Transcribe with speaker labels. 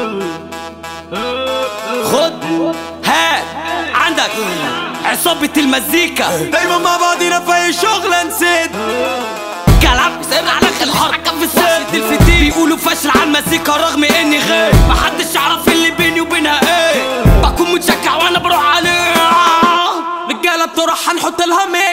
Speaker 1: خد هات عندك عصابة المزيكا
Speaker 2: دايما مع بعضينا في اي شغلة نسيت
Speaker 1: كلام سر على الحرب حكم في السد الفتيل بيقولوا فشل على المزيكا رغم اني غير محدش يعرف اللي بيني وبينها ايه بكون متشجع وانا بروح عليه
Speaker 2: رجالة بتروح هنحط لها مين